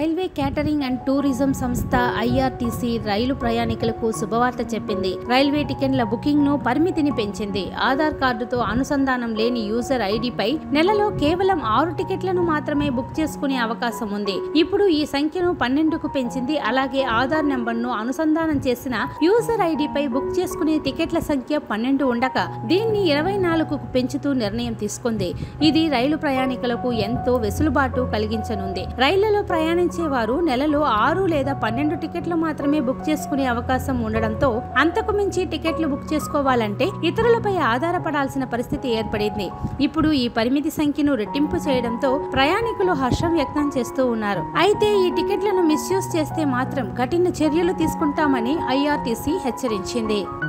railway catering and tourism సంస్థ IRTC రైలు ప్రయాణికులకు శుభవార్త చెప్పింది రైల్వే టికెట్ల బుకింగ్ ను పరిమితిని పెంచింది ఆధార్ కార్డుతో అనుసంధానం లేని యూజర్ ఐడిపై నెలలో కేవలం ఆరు టికెట్లను మాత్రమే బుక్ చేసుకునే అవకాశం ఉంది ఇప్పుడు ఈ సంఖ్యను పన్నెండుకు పెంచింది అలాగే ఆధార్ నెంబర్ ను అనుసంధానం చేసిన యూజర్ ఐడిపై బుక్ చేసుకునే టికెట్ల సంఖ్య పన్నెండు ఉండగా దీన్ని ఇరవై నాలుగుకు పెంచుతూ నిర్ణయం తీసుకుంది ఇది రైలు ప్రయాణికులకు ఎంతో వెసులుబాటు కలిగించనుంది రైళ్లలో ప్రయాణించే వారు నెలలో ఆరు లేదా పన్నెండు టికెట్లు మాత్రమే బుక్ చేసుకునే అవకాశం ఉండడంతో అంతకు మించి టికెట్లు బుక్ చేసుకోవాలంటే ఇతరులపై ఆధారపడాల్సిన పరిస్థితి ఏర్పడింది ఇప్పుడు ఈ పరిమితి సంఖ్యను రెట్టింపు చేయడంతో ప్రయాణికులు హర్షం వ్యక్తం చేస్తూ ఉన్నారు అయితే ఈ టికెట్లను మిస్యూజ్ చేస్తే మాత్రం కఠిన చర్యలు తీసుకుంటామని ఐఆర్టీసీ హెచ్చరించింది